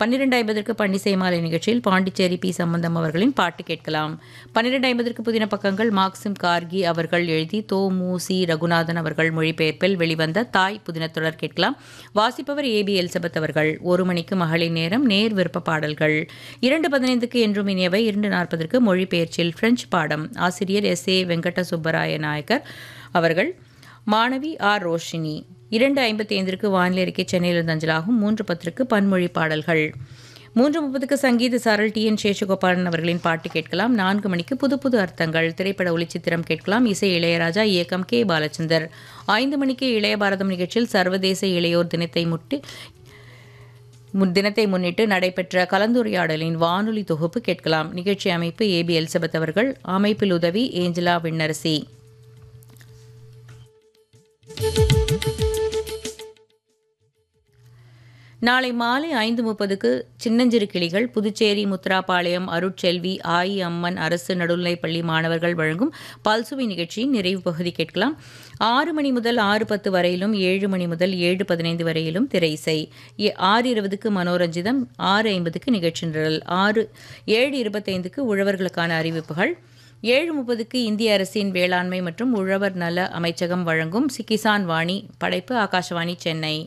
பன்னிரெண்டு ஐம்பதற்கு பன்னிசை மாலை நிகழ்ச்சியில் பாண்டிச்சேரி பி சம்பந்தம் அவர்களின் பாட்டு கேட்கலாம் பன்னிரெண்டு ஐம்பதற்கு புதின பக்கங்கள் மார்க்சிம் கார்கி அவர்கள் எழுதி தோ மு சி ரகுநாதன் அவர்கள் மொழிபெயர்ப்பில் வெளிவந்த தாய் புதின தொடர் கேட்கலாம் வாசிப்பவர் ஏ பி எலிசபெத் அவர்கள் ஒரு மணிக்கு மகளிர் நேரம் நேர் விருப்ப பாடல்கள் இரண்டு பதினைந்துக்கு என்றும் இனியவை இரண்டு நாற்பதற்கு மொழிபெயர்ச்சியில் பிரெஞ்சு பாடம் ஆசிரியர் எஸ் ஏ வெங்கட சுப்பராய நாயக்கர் அவர்கள் மாணவி ஆர் ரோஷினி இரண்டு ஐம்பத்தி ஐந்திற்கு வானிலை அறிக்கை சென்னையிலிருந்து அஞ்சலாகும் மூன்று பத்திற்கு பன்மொழி பாடல்கள் மூன்று முப்பதுக்கு சங்கீத சாரல் டி என் சேஷகோபாலன் அவர்களின் பாட்டு கேட்கலாம் நான்கு மணிக்கு புது புது அர்த்தங்கள் திரைப்பட ஒளிச்சித்திரம் கேட்கலாம் இசை இளையராஜா இயக்கம் கே பாலச்சந்தர் ஐந்து மணிக்கு இளைய பாரதம் நிகழ்ச்சியில் சர்வதேச இளையோர் தினத்தை முட்டி முன் தினத்தை முன்னிட்டு நடைபெற்ற கலந்துரையாடலின் வானொலி தொகுப்பு கேட்கலாம் நிகழ்ச்சி அமைப்பு ஏ பி எலிசபெத் அவர்கள் அமைப்பில் உதவி ஏஞ்சலா விண்ணரசி நாளை மாலை ஐந்து முப்பதுக்கு சின்னஞ்சிறு கிளிகள் புதுச்சேரி முத்ராபாளையம் அருட்செல்வி ஆயி அம்மன் அரசு நடுநிலைப்பள்ளி மாணவர்கள் வழங்கும் பல்சுவை நிகழ்ச்சியின் நிறைவு பகுதி கேட்கலாம் ஆறு மணி முதல் ஆறு பத்து வரையிலும் ஏழு மணி முதல் ஏழு பதினைந்து வரையிலும் திரை இசை ஏ- ஆறு இருபதுக்கு மனோரஞ்சிதம் ஆறு ஐம்பதுக்கு நிகழ்ச்சி நிரல் ஆறு ஏழு இருபத்தைந்துக்கு உழவர்களுக்கான அறிவிப்புகள் ஏழு முப்பதுக்கு இந்திய அரசின் வேளாண்மை மற்றும் உழவர் நல அமைச்சகம் வழங்கும் கிசான் வாணி படைப்பு ஆகாஷவாணி சென்னை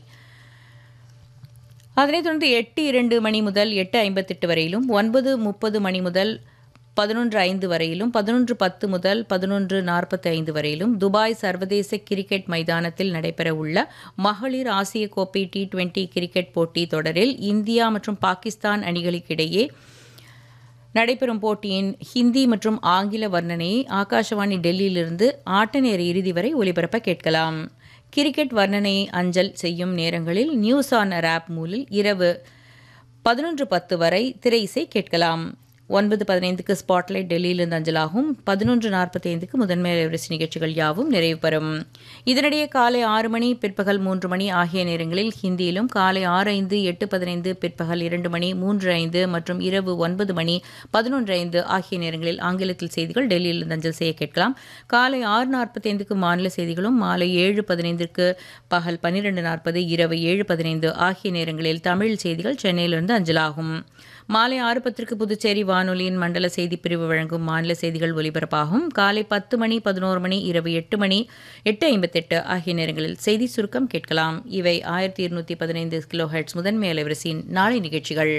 அதனைத் தொடர்ந்து எட்டு இரண்டு மணி முதல் எட்டு ஐம்பத்தெட்டு வரையிலும் ஒன்பது முப்பது மணி முதல் பதினொன்று ஐந்து வரையிலும் பதினொன்று பத்து முதல் பதினொன்று நாற்பத்தி ஐந்து வரையிலும் துபாய் சர்வதேச கிரிக்கெட் மைதானத்தில் நடைபெறவுள்ள மகளிர் ஆசிய கோப்பை டி டுவெண்டி கிரிக்கெட் போட்டி தொடரில் இந்தியா மற்றும் பாகிஸ்தான் அணிகளுக்கிடையே நடைபெறும் போட்டியின் ஹிந்தி மற்றும் ஆங்கில வர்ணனையை ஆகாஷவாணி டெல்லியிலிருந்து ஆட்ட நேர இறுதி வரை ஒலிபரப்ப கேட்கலாம் கிரிக்கெட் வர்ணனையை அஞ்சல் செய்யும் நேரங்களில் நியூஸ் ஆன் ஆப் மூலில் இரவு பதினொன்று பத்து வரை திரை இசை கேட்கலாம் ஒன்பது பதினைந்துக்கு ஸ்பாட்லைட் டெல்லியிலிருந்து அஞ்சலாகும் பதினொன்று நாற்பத்தி ஐந்துக்கு முதன்மை அலைவரிசை நிகழ்ச்சிகள் யாவும் நிறைவு பெறும் இதனிடையே காலை ஆறு மணி பிற்பகல் மூன்று மணி ஆகிய நேரங்களில் ஹிந்தியிலும் காலை ஆறு ஐந்து எட்டு பதினைந்து பிற்பகல் இரண்டு மணி மூன்று ஐந்து மற்றும் இரவு ஒன்பது மணி பதினொன்று ஐந்து ஆகிய நேரங்களில் ஆங்கிலத்தில் செய்திகள் டெல்லியிலிருந்து அஞ்சல் செய்ய கேட்கலாம் காலை ஆறு நாற்பத்தி ஐந்துக்கு மாநில செய்திகளும் மாலை ஏழு பதினைந்திற்கு பகல் பன்னிரெண்டு நாற்பது இரவு ஏழு பதினைந்து ஆகிய நேரங்களில் தமிழ் செய்திகள் சென்னையிலிருந்து அஞ்சலாகும் மாலை ஆறு பத்திற்கு புதுச்சேரி வானொலியின் மண்டல செய்திப் பிரிவு வழங்கும் மாநில செய்திகள் ஒலிபரப்பாகும் காலை பத்து மணி பதினோரு மணி இரவு எட்டு மணி எட்டு ஐம்பத்தெட்டு ஆகிய நேரங்களில் செய்தி சுருக்கம் கேட்கலாம் இவை ஆயிரத்தி இருநூத்தி பதினைந்து கிலோ ஹெட்ஸ் முதன்மை அலைவரிசையின் நாளை நிகழ்ச்சிகள்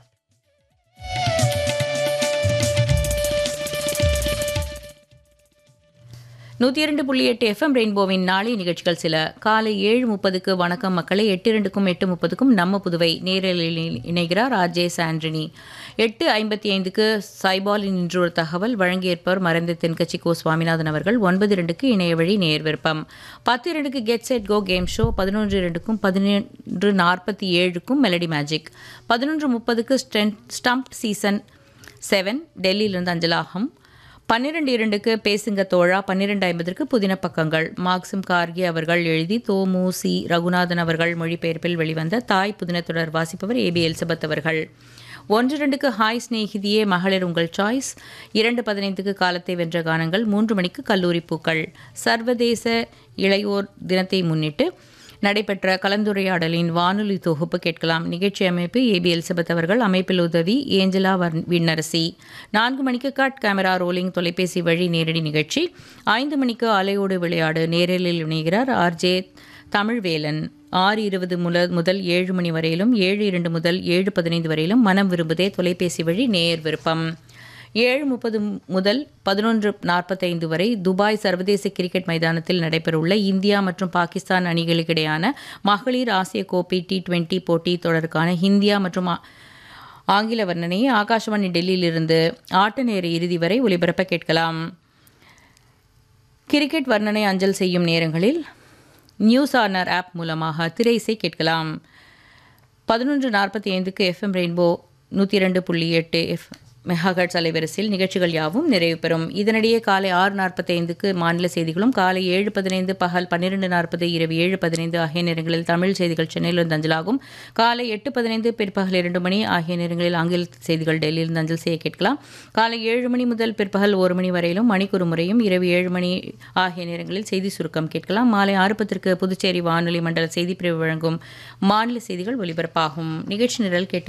நூற்றி இரண்டு புள்ளி எட்டு எஃப்எம் ரெயின்போவின் நாளை நிகழ்ச்சிகள் சில காலை ஏழு முப்பதுக்கு வணக்கம் மக்களை எட்டு இரண்டுக்கும் எட்டு முப்பதுக்கும் நம்ம புதுவை நேரலில் இணைகிறார் ஆர்ஜே சாண்ட்ரினி எட்டு ஐம்பத்தி ஐந்துக்கு சைபாலின் இன்று ஒரு தகவல் வழங்கியிருப்பவர் மறைந்த தென்கட்சி கோ சுவாமிநாதன் அவர்கள் ஒன்பது இரண்டுக்கு இணைய வழி நேர் விருப்பம் பத்து இரண்டுக்கு get set go game show பதினொன்று இரண்டுக்கும் பதினொன்று நாற்பத்தி ஏழுக்கும் மெலடி மேஜிக் பதினொன்று முப்பதுக்கு ஸ்டென் ஸ்டம்ப் சீசன் செவன் டெல்லியிலிருந்து அஞ்சலாகும் பன்னிரண்டு இரண்டுக்கு பேசுங்க தோழா பன்னிரண்டு ஐம்பதற்கு புதின பக்கங்கள் மார்க்சிம் கார்கி அவர்கள் எழுதி தோமு சி ரகுநாதன் அவர்கள் மொழிபெயர்ப்பில் வெளிவந்த தாய் புதின தொடர் வாசிப்பவர் ஏபி எலிசபெத் அவர்கள் ஒன்று ரெண்டுக்கு ஹாய் ஸ்நேகிதியே மகளிர் உங்கள் சாய்ஸ் இரண்டு பதினைந்துக்கு காலத்தை வென்ற கானங்கள் மூன்று மணிக்கு கல்லூரி பூக்கள் சர்வதேச இளையோர் தினத்தை முன்னிட்டு நடைபெற்ற கலந்துரையாடலின் வானொலி தொகுப்பு கேட்கலாம் நிகழ்ச்சி அமைப்பு ஏபி எலிசபெத் அவர்கள் அமைப்பில் உதவி ஏஞ்சலா வர்ண்- விண்ணரசி நான்கு மணிக்கு கட் கேமரா ரோலிங் தொலைபேசி வழி நேரடி நிகழ்ச்சி ஐந்து மணிக்கு அலையோடு விளையாடு நேரலில் இணைகிறார் ஆர்ஜே தமிழ்வேலன் ஆறு இருபது முல முதல் ஏழு மணி வரையிலும் ஏழு இரண்டு முதல் ஏழு பதினைந்து வரையிலும் மனம் விரும்புதே தொலைபேசி வழி நேர் விருப்பம் ஏழு முப்பது முதல் பதினொன்று நாற்பத்தைந்து வரை துபாய் சர்வதேச கிரிக்கெட் மைதானத்தில் நடைபெறவுள்ள இந்தியா மற்றும் பாகிஸ்தான் அணிகளுக்கிடையான மகளிர் ஆசிய கோப்பை டி டுவெண்டி போட்டி தொடருக்கான இந்தியா மற்றும் ஆ- ஆங்கில வர்ணனையை ஆகாஷவாணி டெல்லியிலிருந்து ஆட்ட நேர இறுதி வரை ஒலிபரப்ப கேட்கலாம் கிரிக்கெட் வர்ணனை அஞ்சல் செய்யும் நேரங்களில் நியூஸ் ஆர்னர் ஆப் மூலமாக திரை இசை கேட்கலாம் பதினொன்று நாற்பத்தி ஐந்துக்கு எஃப்எம் ரெயின்போ நூற்றி இரண்டு புள்ளி எட்டு எஃப் மெகாஹர்ட்ஸ் அலைவரிசையில் நிகழ்ச்சிகள் யாவும் நிறைவு பெறும் இதனிடையே காலை ஆறு நாற்பத்தைந்துக்கு மாநில செய்திகளும் காலை ஏழு பதினைந்து பகல் பன்னிரெண்டு நாற்பது இரவு ஏழு பதினைந்து ஆகிய நேரங்களில் தமிழ் செய்திகள் சென்னையிலிருந்து அஞ்சலாகும் காலை எட்டு பதினைந்து பிற்பகல் இரண்டு மணி ஆகிய நேரங்களில் ஆங்கில செய்திகள் டெல்லியிலிருந்து அஞ்சல் செய்ய கேட்கலாம் காலை ஏழு மணி முதல் பிற்பகல் ஒரு மணி வரையிலும் மணிக்கு ஒரு முறையும் இரவு ஏழு மணி ஆகிய நேரங்களில் செய்தி சுருக்கம் கேட்கலாம் மாலை ஆறு பத்திற்கு புதுச்சேரி வானொலி மண்டல செய்திப்பிரிவு வழங்கும் மாநில செய்திகள் ஒலிபரப்பாகும் நிகழ்ச்சி நிரல் கேட்டு